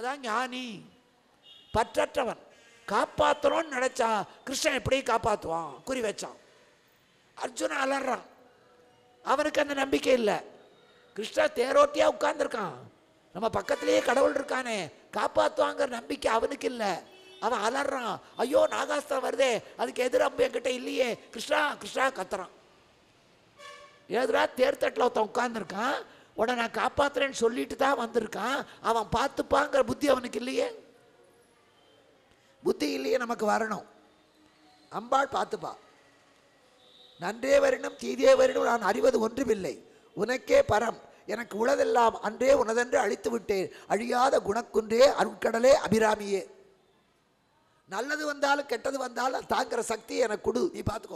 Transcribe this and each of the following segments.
அதான் ஞானி பற்றற்றவன் காப்பாற்றணும்னு நினைச்சா கிருஷ்ணன் எப்படி காப்பாற்றுவான் குறி வச்சான் அர்ஜுனன் அலறான் அவனுக்கு அந்த நம்பிக்கை இல்லை கிருஷ்ணா தேரோட்டியா உட்கார்ந்துருக்கான் நம்ம பக்கத்திலேயே கடவுள் இருக்கானே காப்பாற்றுவாங்கிற நம்பிக்கை அவனுக்கு இல்லை அவன் அலறான் ஐயோ நாகாஸ்திரம் வருதே அதுக்கு எதிர் அம்பு என்கிட்ட இல்லையே கிருஷ்ணா கிருஷ்ணா கத்துறான் ஏதுரா தேர்தட்டில் ஒருத்தன் உட்காந்துருக்கான் உடனே நான் காப்பாத்துறேன்னு சொல்லிட்டு தான் வந்திருக்கான் அவன் பார்த்துப்பாங்கிற புத்தி அவனுக்கு இல்லையே புத்தி இல்லையே நமக்கு வரணும் அம்பாள் பார்த்துப்பா நன்றே வரினும் தீதே வரினும் நான் அறிவது ஒன்றுமில்லை உனக்கே பரம் எனக்கு உளதெல்லாம் அன்றே உனதென்று அழித்து விட்டேன் அழியாத குணக்குன்றே அருட்கடலே அபிராமியே நல்லது வந்தாலும் கெட்டது வந்தாலும் தாங்குற சக்தி எனக்கு கொடு நீ பார்த்துக்கோ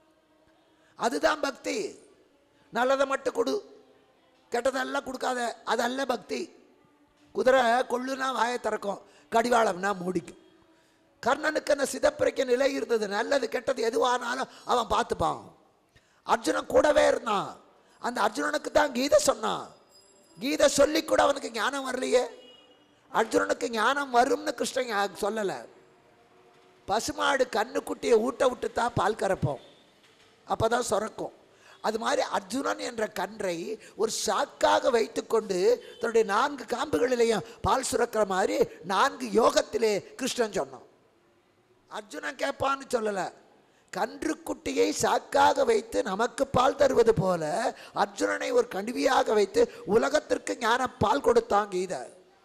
அதுதான் பக்தி நல்லதை மட்டும் கொடு கெட்டதெல்லாம் கொடுக்காத அதல்ல பக்தி குதிரை கொள்ளுனா வாயை திறக்கும் கடிவாளம்னா மூடிக்கும் கர்ணனுக்கு அந்த சிதப்பிரைக்க நிலை இருந்தது நல்லது கெட்டது எதுவானாலும் அவன் பார்த்துப்பான் அர்ஜுனன் கூடவே இருந்தான் அந்த அர்ஜுனனுக்கு தான் கீதை சொன்னான் கீதை சொல்லி கூட அவனுக்கு ஞானம் வரலையே அர்ஜுனனுக்கு ஞானம் வரும்னு கிருஷ்ணன் ஞா- சொல்லலை பசுமாடு கண்ணுக்குட்டியை ஊட்ட விட்டு தான் பால் கறப்போம் அப்போ தான் சுரக்கும் அது மாதிரி அர்ஜுனன் என்ற கன்றை ஒரு சாக்காக வைத்துக்கொண்டு தன்னுடைய நான்கு காம்புகளிலேயும் பால் சுரக்கிற மாதிரி நான்கு யோகத்திலே கிருஷ்ணன் சொன்னான் அர்ஜுனன் கேட்பான்னு சொல்லலை கன்றுக்குட்டியை சாக்காக வைத்து நமக்கு பால் தருவது போல அர்ஜுனனை ஒரு கருவியாக வைத்து உலகத்திற்கு ஞான பால் கொடுத்தான் கீதை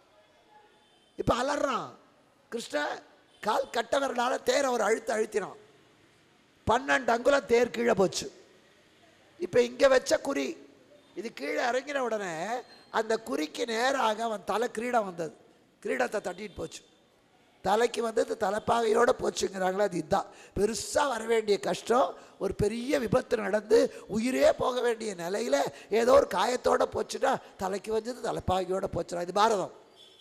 இப்போ அலறான் கிருஷ்ண கால் கட்ட விரலால தேரை ஒரு அழுத்து அழுத்தினான் பன்னெண்டு அங்குலம் தேர் கீழே போச்சு இப்போ இங்கே வச்ச குறி இது கீழே இறங்கின உடனே அந்த குறிக்கு நேராக அவன் தலை கிரீடம் வந்தது கிரீடத்தை தட்டிட்டு போச்சு தலைக்கு வந்தது தலைப்பாகையோட போச்சுங்கிறாங்களே அது இதுதான் பெருசாக வர வேண்டிய கஷ்டம் ஒரு பெரிய விபத்து நடந்து உயிரே போக வேண்டிய நிலையில் ஏதோ ஒரு காயத்தோட போச்சுன்னா தலைக்கு வந்தது தலைப்பாகையோட போச்சுடா இது பாரதம்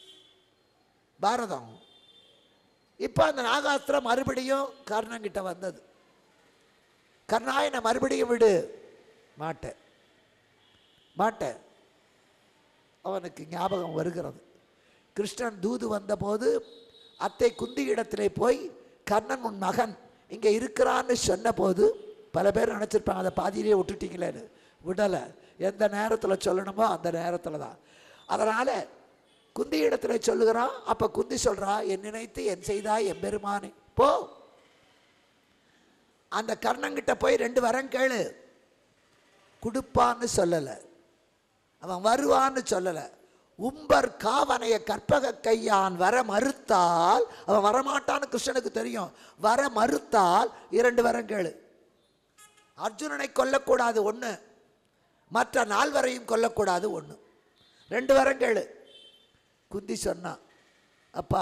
பாரதம் இப்போ அந்த நாகாஸ்திரம் மறுபடியும் கர்ணங்கிட்ட வந்தது கர்ணா என்னை மறுபடியும் விடு மாட்டேன் மாட்டேன் அவனுக்கு ஞாபகம் வருகிறது கிருஷ்ணன் தூது வந்தபோது அத்தை குந்தி இடத்திலே போய் கர்ணன் உன் மகன் இங்கே இருக்கிறான்னு சொன்னபோது பல பேர் நினச்சிருப்பாங்க அதை பாதியிலே விட்டுட்டீங்களேன்னு விடலை எந்த நேரத்தில் சொல்லணுமோ அந்த நேரத்தில் தான் அதனால் குந்தி இடத்துல சொல்லுகிறான் அப்போ குந்தி சொல்றா என் நினைத்து என் செய்தாய் என் பெருமானே போ அந்த கர்ணங்கிட்ட போய் ரெண்டு வரம் கேளு கொடுப்பான்னு சொல்லலை அவன் வருவான்னு சொல்லலை உம்பர் காவனைய கற்பக கையான் வர மறுத்தால் அவன் வரமாட்டான்னு கிருஷ்ணனுக்கு தெரியும் வர மறுத்தால் இரண்டு வரம் கேளு அர்ஜுனனை கொல்லக்கூடாது ஒன்று மற்ற நால்வரையும் கொல்லக்கூடாது ஒன்று ரெண்டு வரம் கேளு குந்தி சொன்னான் அப்பா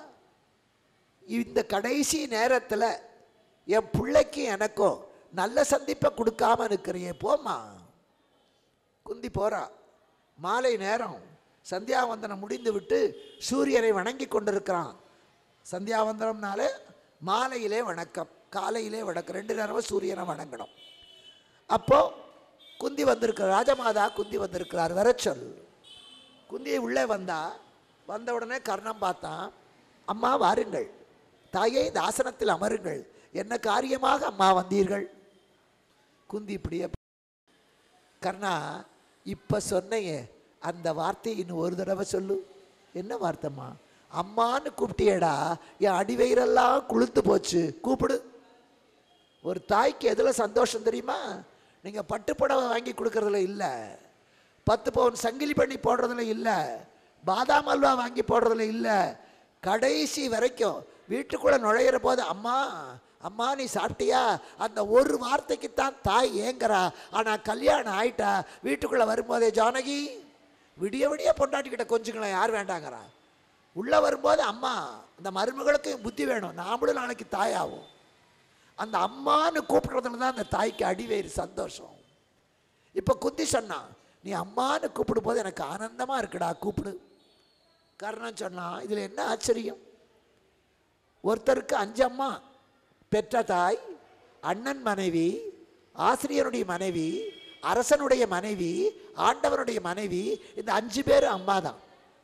இந்த கடைசி நேரத்தில் என் பிள்ளைக்கு எனக்கும் நல்ல சந்திப்பை கொடுக்காம இருக்கிறியே போம்மா குந்தி போறா மாலை நேரம் சந்தியாவந்தனம் முடிந்து விட்டு சூரியனை வணங்கி கொண்டிருக்கிறான் சந்தியாவந்தனம்னாலே மாலையிலே வணக்கம் காலையிலே வணக்கம் ரெண்டு நேரமும் சூரியனை வணங்கணும் அப்போ குந்தி வந்திருக்கிறார் ராஜமாதா குந்தி வந்திருக்கிறார் வர சொல் குந்தியை உள்ளே வந்தா வந்த உடனே கர்ணம் பார்த்தான் அம்மா வாருங்கள் தாயே இந்த ஆசனத்தில் அமருங்கள் என்ன காரியமாக அம்மா வந்தீர்கள் குந்தி இப்படியே கர்ணா இப்போ சொன்னையே அந்த வார்த்தையை இன்னும் ஒரு தடவை சொல்லு என்ன வார்த்தைம்மா அம்மான்னு கூப்பிட்டியேடா என் அடிவயிறெல்லாம் குளுத்து போச்சு கூப்பிடு ஒரு தாய்க்கு எதில் சந்தோஷம் தெரியுமா நீங்கள் பட்டு புடவை வாங்கி கொடுக்கறதுல இல்லை பத்து பவுன் சங்கிலி பண்ணி போடுறதுல இல்லை பாதாம் அல்வா வாங்கி போடுறதுல இல்லை கடைசி வரைக்கும் வீட்டுக்குள்ளே நுழையிற போது அம்மா அம்மா நீ சாப்பிட்டியா அந்த ஒரு வார்த்தைக்கு தான் தாய் ஏங்குறா ஆனால் கல்யாணம் ஆயிட்டா வீட்டுக்குள்ளே வரும்போதே ஜானகி விடிய விடிய பொண்டாட்டிக்கிட்ட கொஞ்சங்களேன் யார் வேண்டாங்கிறா உள்ளே வரும்போது அம்மா அந்த மருமகளுக்கு புத்தி வேணும் நாமளும் நாளைக்கு தாயாகும் அந்த அம்மான்னு கூப்பிடுறதுல தான் அந்த தாய்க்கு அடிவேறு சந்தோஷம் இப்போ குந்தி சொன்னான் நீ அம்மான்னு கூப்பிடும் போது எனக்கு ஆனந்தமாக இருக்குடா கூப்பிடு கர்ணன் சொன்னான் இதில் என்ன ஆச்சரியம் ஒருத்தருக்கு அஞ்சு அம்மா பெற்ற தாய் அண்ணன் மனைவி ஆசிரியருடைய மனைவி அரசனுடைய மனைவி ஆண்டவனுடைய மனைவி இந்த அஞ்சு பேர் அம்மா தான்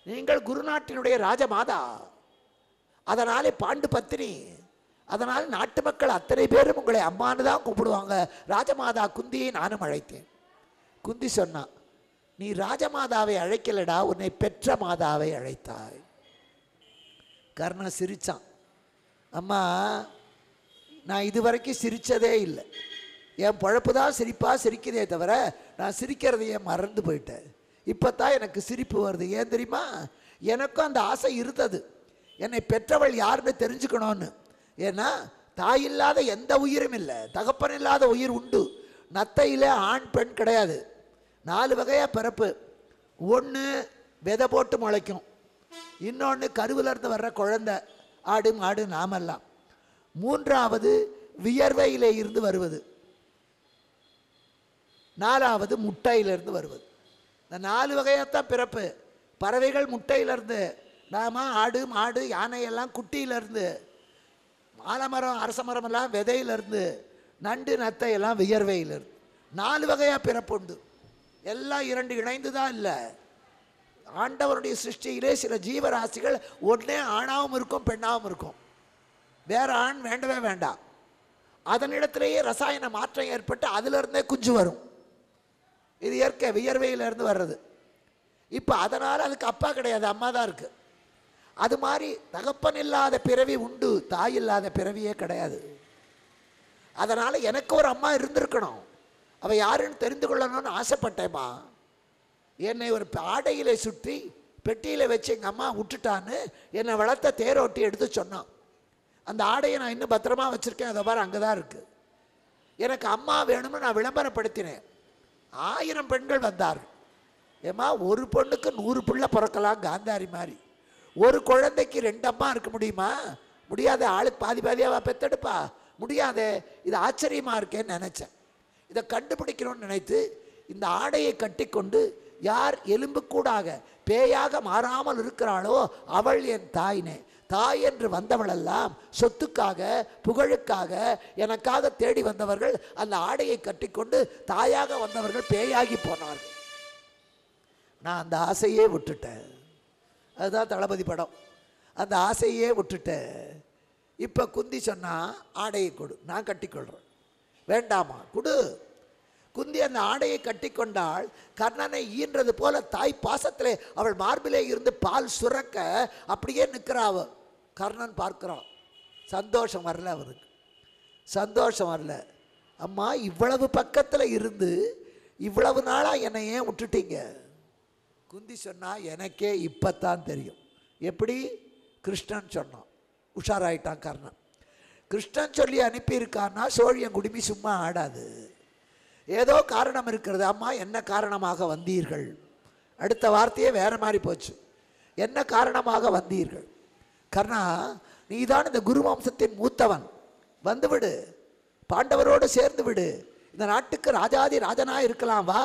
நீங்கள் குருநாட்டினுடைய ராஜமாதா அதனாலே பாண்டு பத்தினி அதனால் நாட்டு மக்கள் அத்தனை பேரும் உங்களை அம்மான்னு தான் கூப்பிடுவாங்க ராஜமாதா குந்தியை நானும் அழைத்தேன் குந்தி சொன்னா நீ ராஜமாதாவை அழைக்கலடா உன்னை பெற்ற மாதாவை அழைத்தாய் கர்ணன் சிரிச்சான் அம்மா நான் இதுவரைக்கும் சிரிச்சதே இல்லை என் பொழப்பு தான் சிரிப்பாக சிரிக்குதே தவிர நான் சிரிக்கிறதையே மறந்து போயிட்டேன் இப்போ தான் எனக்கு சிரிப்பு வருது ஏன் தெரியுமா எனக்கும் அந்த ஆசை இருந்தது என்னை பெற்றவள் யாருன்னு தெரிஞ்சுக்கணும்னு ஏன்னா தாய் இல்லாத எந்த உயிரும் இல்லை தகப்பன் இல்லாத உயிர் உண்டு நத்தையில் ஆண் பெண் கிடையாது நாலு வகையாக பிறப்பு ஒன்று விதை போட்டு முளைக்கும் இன்னொன்று கருவிலிருந்து வர்ற குழந்தை ஆடு மாடு நாமெல்லாம் மூன்றாவது வியர்வையிலே இருந்து வருவது நாலாவது முட்டையிலிருந்து வருவது இந்த நாலு வகையாத்தான் பிறப்பு பறவைகள் முட்டையிலிருந்து நாம ஆடு மாடு யானை எல்லாம் குட்டியிலிருந்து ஆலமரம் அரச மரம் எல்லாம் விதையிலிருந்து நண்டு நத்தை எல்லாம் வியர்வையிலிருந்து நாலு வகையாக பிறப்புண்டு எல்லாம் இரண்டு இணைந்து தான் இல்லை ஆண்டவருடைய சிருஷ்டியிலே சில ஜீவராசிகள் ஒன்றே ஆணாவும் இருக்கும் பெண்ணாவும் இருக்கும் வேற ஆண் வேண்டவே வேண்டாம் அதனிடத்திலேயே ரசாயன மாற்றம் ஏற்பட்டு அதிலிருந்தே குஞ்சு வரும் இது இயற்கை வியர்வையிலிருந்து வர்றது இப்போ அதனால் அதுக்கு அப்பா கிடையாது அம்மா தான் இருக்கு அது மாதிரி தகப்பன் இல்லாத பிறவி உண்டு தாய் இல்லாத பிறவியே கிடையாது அதனால் எனக்கு ஒரு அம்மா இருந்திருக்கணும் அவ யாருன்னு தெரிந்து கொள்ளணும்னு ஆசைப்பட்டேம்மா என்னை ஒரு ஆடையிலே சுற்றி பெட்டியில் வச்சு எங்கள் அம்மா விட்டுட்டான்னு என்னை வளர்த்த தேரோட்டி எடுத்து சொன்னான் அந்த ஆடையை நான் இன்னும் பத்திரமா வச்சுருக்கேன் அதை பாரு அங்கே தான் இருக்குது எனக்கு அம்மா வேணும்னு நான் விளம்பரப்படுத்தினேன் ஆயிரம் பெண்கள் வந்தார்கள் ஏம்மா ஒரு பொண்ணுக்கு நூறு பிள்ளை பிறக்கலாம் காந்தாரி மாதிரி ஒரு குழந்தைக்கு ரெண்டு அம்மா இருக்க முடியுமா முடியாத ஆளுக்கு பாதி பாதியாவா பெத்தெடுப்பா முடியாதே இது ஆச்சரியமாக இருக்கேன்னு நினச்சேன் இதை கண்டுபிடிக்கணும்னு நினைத்து இந்த ஆடையை கட்டிக்கொண்டு யார் எலும்புக்கூடாக பேயாக மாறாமல் இருக்கிறாளோ அவள் என் தாயினே தாய் என்று வந்தவளெல்லாம் சொத்துக்காக புகழுக்காக எனக்காக தேடி வந்தவர்கள் அந்த ஆடையை கட்டிக்கொண்டு தாயாக வந்தவர்கள் பேயாகி போனார்கள் நான் அந்த ஆசையே விட்டுட்டேன் அதுதான் தளபதி படம் அந்த ஆசையே விட்டுட்டேன் இப்போ குந்தி சொன்னா ஆடையை கொடு நான் கட்டிக்கொள்கிறேன் வேண்டாமா கொடு குந்தி அந்த ஆடையை கட்டிக்கொண்டாள் கர்ணனை ஈன்றது போல தாய் பாசத்திலே அவள் மார்பிலே இருந்து பால் சுரக்க அப்படியே நிற்கிறா அவ கர்ணன் பார்க்கிறான் சந்தோஷம் வரல அவருக்கு சந்தோஷம் வரல அம்மா இவ்வளவு பக்கத்தில் இருந்து இவ்வளவு நாளாக என்னை ஏன் விட்டுட்டீங்க குந்தி சொன்னா எனக்கே இப்பத்தான் தெரியும் எப்படி கிருஷ்ணன் சொன்னான் உஷாராயிட்டான் கர்ணன் கிருஷ்ணன் சொல்லி அனுப்பியிருக்கான்னா சோழியன் குடுமி சும்மா ஆடாது ஏதோ காரணம் இருக்கிறது அம்மா என்ன காரணமாக வந்தீர்கள் அடுத்த வார்த்தையே வேற மாதிரி போச்சு என்ன காரணமாக வந்தீர்கள் கர்ணா நீதான் இந்த குரு வம்சத்தின் மூத்தவன் வந்துவிடு பாண்டவரோடு சேர்ந்து விடு இந்த நாட்டுக்கு ராஜாதி ராஜனா இருக்கலாம் வா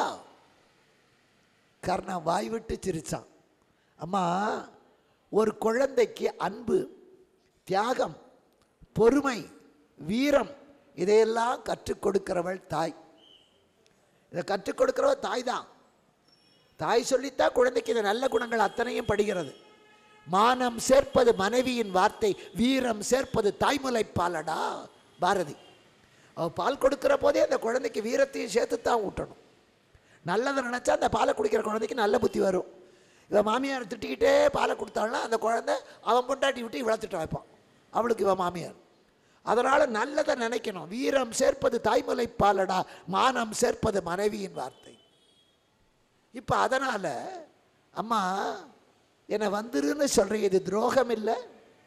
கர்ணன் வாய் விட்டு சிரிச்சான் அம்மா ஒரு குழந்தைக்கு அன்பு தியாகம் பொறுமை வீரம் இதையெல்லாம் கற்றுக் கொடுக்கிறவள் தாய் இதை கற்றுக் கொடுக்கிறவள் தாய் தான் தாய் சொல்லித்தான் குழந்தைக்கு இந்த நல்ல குணங்கள் அத்தனையும் படுகிறது மானம் சேர்ப்பது மனைவியின் வார்த்தை வீரம் சேர்ப்பது தாய்முலைப்பாலடா பாரதி அவ பால் கொடுக்கிற போதே அந்த குழந்தைக்கு வீரத்தையும் சேர்த்து தான் ஊட்டணும் நல்லதை நினச்சா அந்த பாலை குடிக்கிற குழந்தைக்கு நல்ல புத்தி வரும் இவன் மாமியார் திட்டிக்கிட்டே பாலை கொடுத்தாள்னா அந்த குழந்தை அவன் பொண்டாட்டி விட்டு இவளை திட்ட வைப்பான் அவளுக்கு இவன் மாமியார் அதனால் நல்லதை நினைக்கணும் வீரம் சேர்ப்பது தாய்மலை பாலடா மானம் சேர்ப்பது மனைவியின் வார்த்தை இப்போ அதனால் அம்மா என்னை வந்துருன்னு சொல்கிறீங்க இது துரோகம் இல்லை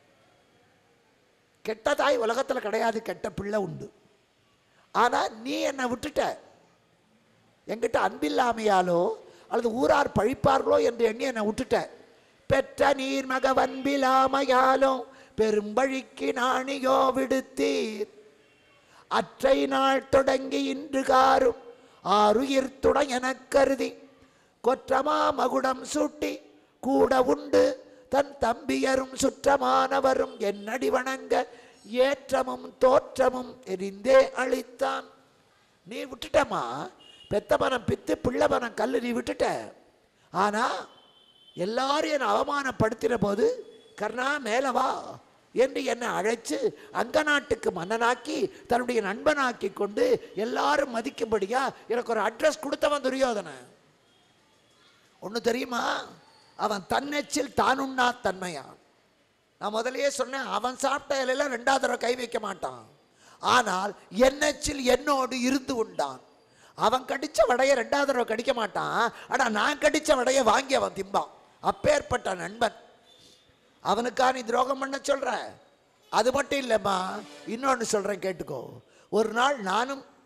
கெட்ட தாய் உலகத்தில் கிடையாது கெட்ட பிள்ளை உண்டு ஆனால் நீ என்னை விட்டுட்ட என்கிட்ட அன்பில்லாமையாலோ அல்லது ஊரார் பழிப்பார்களோ என்று எண்ணி என்னை விட்டுட்ட பெற்ற நீர் மகவன்பிலாமையாலோ பெரும்பழிக்கு நாணியோ விடுத்தீர் அற்றை நாள் தொடங்கி இன்று காரும் ஆறுயிர் துணை எனக் கருதி கொற்றமா மகுடம் சூட்டி கூட உண்டு தன் தம்பியரும் சுற்றமானவரும் என்னடி வணங்க ஏற்றமும் தோற்றமும் எரிந்தே அழித்தான் நீ விட்டுட்டமா பெத்த மனம் பித்து பிள்ளை மனம் கல்லு நீ விட்டுட்ட ஆனா எல்லாரும் என்னை அவமானப்படுத்தின போது கர்ணா மேலே வா என்று என்னை அழைச்சு அங்க நாட்டுக்கு மன்னனாக்கி தன்னுடைய நண்பனாக்கி கொண்டு எல்லாரும் மதிக்கும்படியா எனக்கு ஒரு அட்ரஸ் கொடுத்தவன் துரியோதனன் ஒன்று தெரியுமா அவன் தன்னெச்சில் தான் உண்ணா தன்மையான் நான் முதல்லயே சொன்னேன் அவன் சாப்பிட்ட இலையில ரெண்டாவது தடவை கை வைக்க மாட்டான் ஆனால் என்னச்சில் என்னோடு இருந்து உண்டான் அவன் கடிச்ச வடையை ரெண்டாவது தடவை கடிக்க மாட்டான் ஆனால் நான் கடிச்ச வடையை வாங்கி அவன் திம்பான் அப்பேற்பட்ட நண்பன் அவனுக்கா நீ துரோகம் பண்ண சொல்ற அது மட்டும் இல்லைம்மா இன்னொன்று சொல்கிறேன் கேட்டுக்கோ ஒரு நாள் நானும்